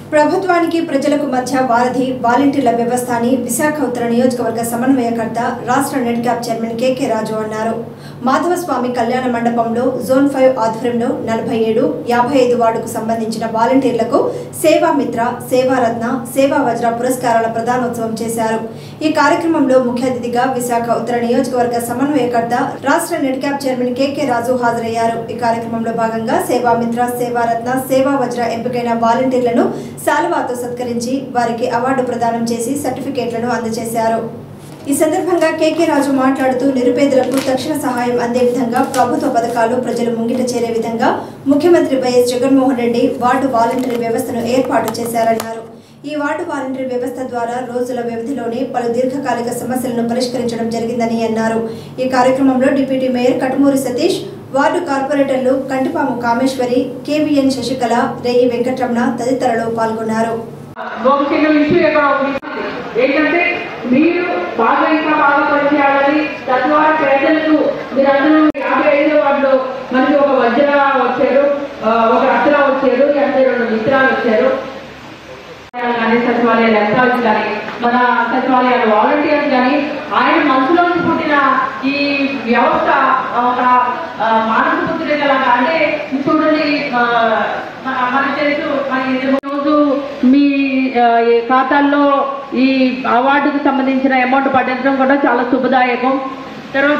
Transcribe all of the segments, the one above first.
ప్రభుత్వానికి ప్రజలకు మధ్య వారధి వాలంటీర్ల వ్యవస్థ అని విశాఖ ఉత్తర నియోజకవర్గ సమన్వయకర్త రాష్ట్ర net cap chairman KK Raju అన్నారు మాధవస్వామి కళ్యాణ మండపంలో జోన్ ఫైవ్ ఆధ్వర్యంలో నలభై ఏడు యాభై ఐదు వార్డుకు సంబంధించిన వాలంటీర్లకు సేవామిత్ర సేవారత్న సేవా వజ్ర పురస్కారాల ప్రదానోత్సవం చేశారు ఈ కార్యక్రమంలో ముఖ్య అతిథిగా విశాఖ ఉత్తర నియోజకవర్గ సమన్వయకర్త రాష్ట్ర net cap chairman KK Raju హాజరయ్యారు ఈ కార్యక్రమంలో భాగంగా సేవామిత్ర సేవారత్న సేవా వజ్ర ఎంపికైన వాలంటీర్లను శాలువాతో సత్కరించి వారికి అవార్డు ప్రదానం చేసి సర్టిఫికేట్లను అందజేశారు ఈ సందర్భంగా కేకే రాజు మాట్లాడుతూ నిరుపేదలకు తక్షణ సహాయం అందే విధంగా ప్రభుత్వ పథకాలు ప్రజలు ముంగిట చేరే విధంగా ముఖ్యమంత్రి వైఎస్ జగన్మోహన్ రెడ్డి వార్డు వాలంటీర్ వ్యవస్థను ఏర్పాటు చేశారన్నారు ఈ వార్డు వాలంటీర్ వ్యవస్థ ద్వారా రోజుల వ్యవధిలోనే పలు దీర్ఘకాలిక సమస్యలను పరిష్కరించడం జరిగిందని అన్నారు ఈ కార్యక్రమంలో deputy mayor Katumuri Satish ward కార్పొరేటర్లు కంటిపాము కామేశ్వరి కేవీఎన్ శశికళ రేయి వెంకటరమణ తదితరులు పాల్గొన్నారు ఒక చిన్న ఇష్యూ ఎక్కడ ఉంది ఏంటంటే మీరు బాగా ఇంకా బాగా పనిచేయాలని తద్వారా ప్రజలకు మీరందరూ యాభై ఐదు వాళ్ళు మనకి ఒక వజ్ర వచ్చారు ఆ, ఒక రత్న వచ్చారు ఎనభై రెండు మిత్రాలు వచ్చారు కానీ సచివాలయాలు ఎంప్లాయీస్ కానీ మన సచివాలయాల వాలంటీర్స్ కానీ ఆయన మనసులో నుంచి పుట్టిన ఈ వ్యవస్థ ఒక ఆ, మానవ పుత్రికలాగా అంటే చూడండి ఆ, మన- మనకి తెలుసు మనకి ఇది రోజు మీ ఆ, ఈ ఖాతాల్లో ఈ అవార్డుకు సంబంధించిన అమౌంట్ పడించడం కూడా చాలా శుభదాయకం తర్వాత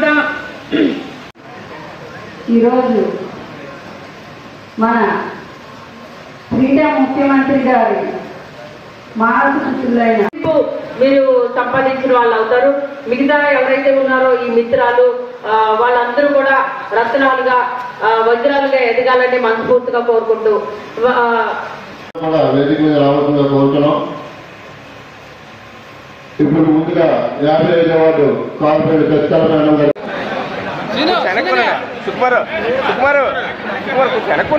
ఈరోజు మన క్రీడా ముఖ్యమంత్రి గారి మానసికులైన గుర్తింపు మీరు సంపాదించిన వాళ్ళు అవుతారు మిగతా ఎవరైతే ఉన్నారో ఈ మిత్రాలు ఆ, వాళ్ళందరూ కూడా రత్నాలుగా ఆ, వజ్రాలుగా ఎదగాలని మనస్ఫూర్తిగా కోరుకుంటూ ఆ, కూడా వేదిక మీద రావాల్సిందిగా కోరుతున్నాం ఇప్పుడు ముందుగా యాభై ఐదు వార్డు కార్పొరేట్ శశికళ మేడం గారు వెనక్కున్నాడు సుకుమారు సుకుమారు సుకుమారు వెనక్కు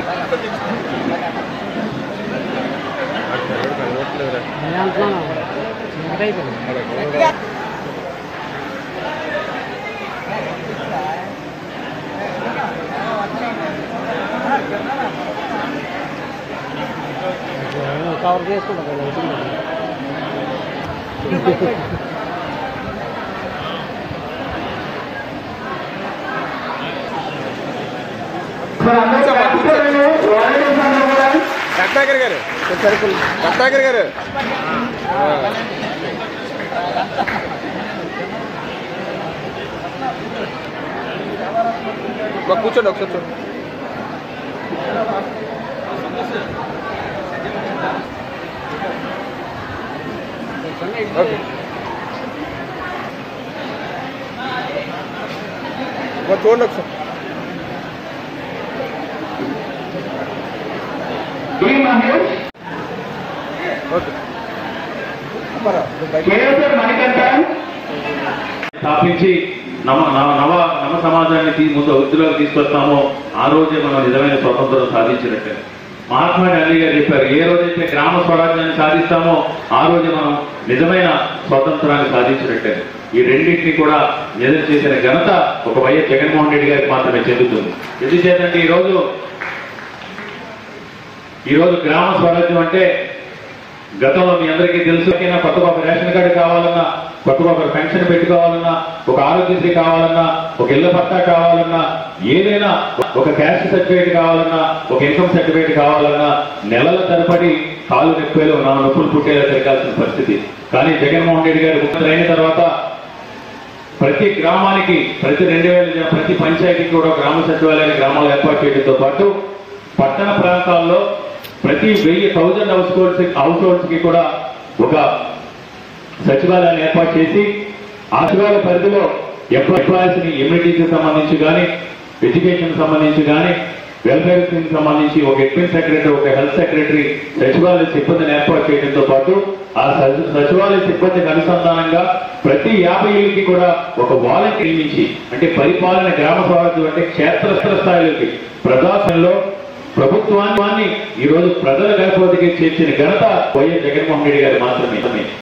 రత్నాకర్ గారు రత్నాకర్ గారు మా కూర్చోండి ఒకసారి చూడండి ఓకే మా చూడండి ఒకసారి ఓకే స్థాపించి నవ నవ నవ నవ సమాజాన్ని తీ- ముందు వృద్ధిలోకి తీసుకొస్తామో ఆ రోజే మనం నిజమైన స్వతంత్రం సాధించినట్టే మహాత్మా గాంధీ గారు చెప్పారు ఏ రోజైతే గ్రామ స్వరాజ్యాన్ని సాధిస్తామో ఆ రోజే మనం నిజమైన స్వతంత్రాన్ని సాధించినట్టే ఈ రెండింటిని కూడా నిజం చేసిన ఘనత ఒక వైఎస్ జగన్మోహన్ రెడ్డి గారికి మాత్రమే చెందుతుంది ఎందుచేతంటే ఈరోజు ఈరోజు గ్రామ స్వరాజ్యం అంటే గతంలో మీ అందరికీ తెలుసు ఏదైనా కొత్త ఒక రేషన్ కార్డు కావాలన్నా కొత్త ఒక పెన్షన్ పెట్టుకోవాలన్నా ఒక ఆరోగ్యశ్రీ కావాలన్నా ఒక ఇళ్ల పట్టా కావాలన్నా ఏదైనా ఒక క్యాస్ట్ సర్టిఫికేట్ కావాలన్నా ఒక ఇన్కమ్ సర్టిఫికేట్ కావాలన్నా నెలల తరబడి కాలు నొప్పిలో నా నొప్పులు పుట్టేలా తిరగాల్సిన పరిస్థితి కానీ జగన్మోహన్ రెడ్డి గారు ముఖ్యమంత్రి అయిన తర్వాత ప్రతి గ్రామానికి ప్రతి రెండు వేల జన- ప్రతి పంచాయతీకి కూడా గ్రామ సచివాలయాన్ని గ్రామాలు ఏర్పాటు చేయడంతో పాటు పట్టణ ప్రాంతాల్లో ప్రతి వెయ్యి thousand households households కి కూడా ఒక సచివాలయాన్ని ఏర్పాటు చేసి ఆ సచివాలయ పరిధిలో ఎంప్లాయీస్ ని ఇమ్యూనిటీకి సంబంధించి కానీ ఎడ్యుకేషన్ సంబంధించి కానీ వెల్ఫేర్ కి సంబంధించి ఒక అడ్మిన్ సెక్రటరీ ఒక హెల్త్ సెక్రటరీ సచివాలయ సిబ్బందిని ఏర్పాటు చేయడంతో పాటు ఆ సచి- సచివాలయ సిబ్బందికి అనుసంధానంగా ప్రతి యాభై ఏళ్ళకి కూడా ఒక వాలంటీర్ నియమించి అంటే పరిపాలన గ్రామ స్వరాజ్యం అంటే క్షేత్ర స్థాయిలోకి ప్రజాస్వామ్యంలో ప్రభుత్వాన్ని ఈ రోజు ప్రజల గడపదికి చేర్చిన ఘనత వైఎస్ జగన్మోహన్ రెడ్డి గారు మాత్రమే